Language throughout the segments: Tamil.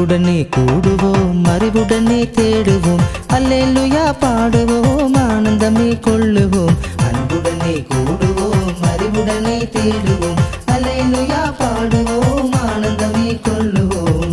அன்புடனே கூடுவோம் அறிவுடனே தேடுவோம் அல்லேலுயா பாடுவோம் ஆனந்தமே கொள்ளுவோம் அன்புடனே கூடுவோம் அறிவுடனே தேடுவோம் அல்லேலுயா பாடுவோம் ஆனந்தமே கொள்ளுவோம்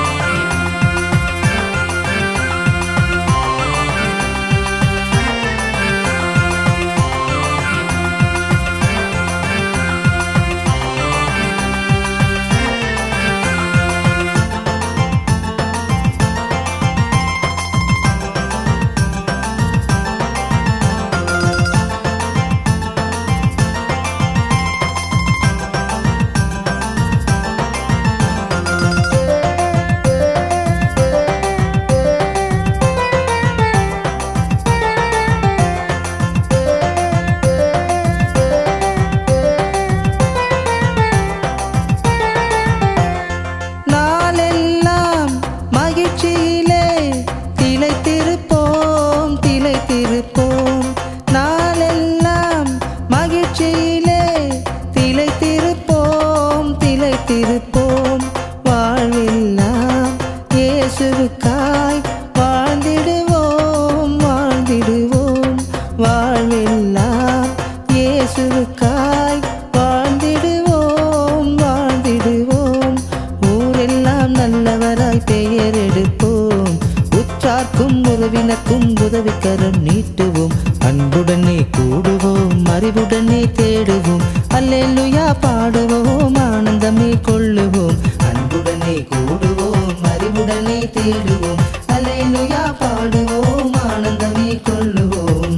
நாளெல்லாம் மகிழ்ச்சியிலே திளைத்திருப்போம் திளைத்திருப்போம் நாளெல்லாம் மகிழ்ச்சியிலே திளைத்திருப்போம் திளைத்திருப்போம் வாழ்வெல்லாம் இயேசுவுக்காய் வாழ்ந்திடுவோம் வாழ்ந்திடுவோம் வாழ்வெல்லாம் இயேசுவுக்காய் வாழ்ந்திடுவோம் வாழ்ந்திடுவோம் ஊரெல்லாம் நல்லவராய் பெயர் எடுப்போம் உற்றார்க்கும் உறவினக்கும் உதவிக்கரம் நீட்டுவோம் அன்புடனே கூடுவோம் அறிவுடனே தேடுவோம் அல்லேலுயா பாடுவோம் ஆனந்தமே கொள்ளுவோம் அன்புடனே கூடுவோம் அறிவுடனே தேடுவோம் அல்லேலுயா பாடுவோம் ஆனந்தமே கொள்ளுவோம்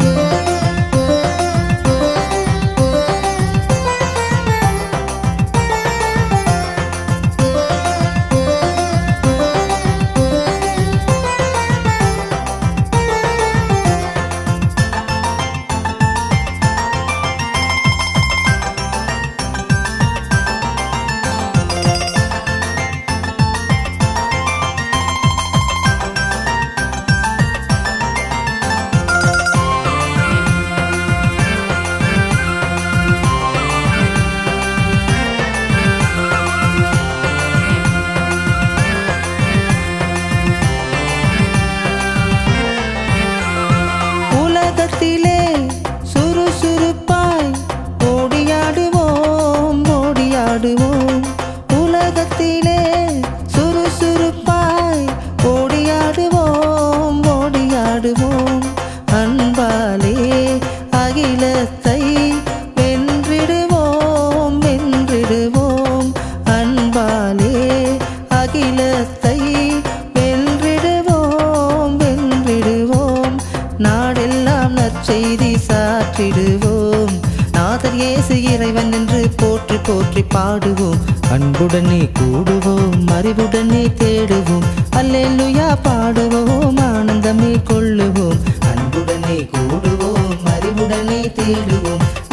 உலகத்திலே சுறுசுறுப்பாய் ஓடியாடுவோம் ஓடியாடுவோம் உலகத்திலே சுறுசுறுப்பாய் ஓடியாடுவோம் ஓடியாடுவோம் அன்பாலே அகிலத்தை வென்றிடுவோம் வென்றிடுவோம் அன்பாலே அகிலத்தை வென்றிடுவோம் வென்றிடுவோம் நாடெல்லாம் நற்செய்தி சாற்றிடுவோம் நாதர் இயேசு இறைவன் என்று போற்றி போற்றி பாடுவோம் அன்புடனே கூடுவோம் அறிவுடனே தேடுவோம் அல்லேலுயா பாடுவோம் ஆனந்தமே கொள்ளுவோம் அன்புடனே கூடுவோம் அறிவுடனே தேடுவோம்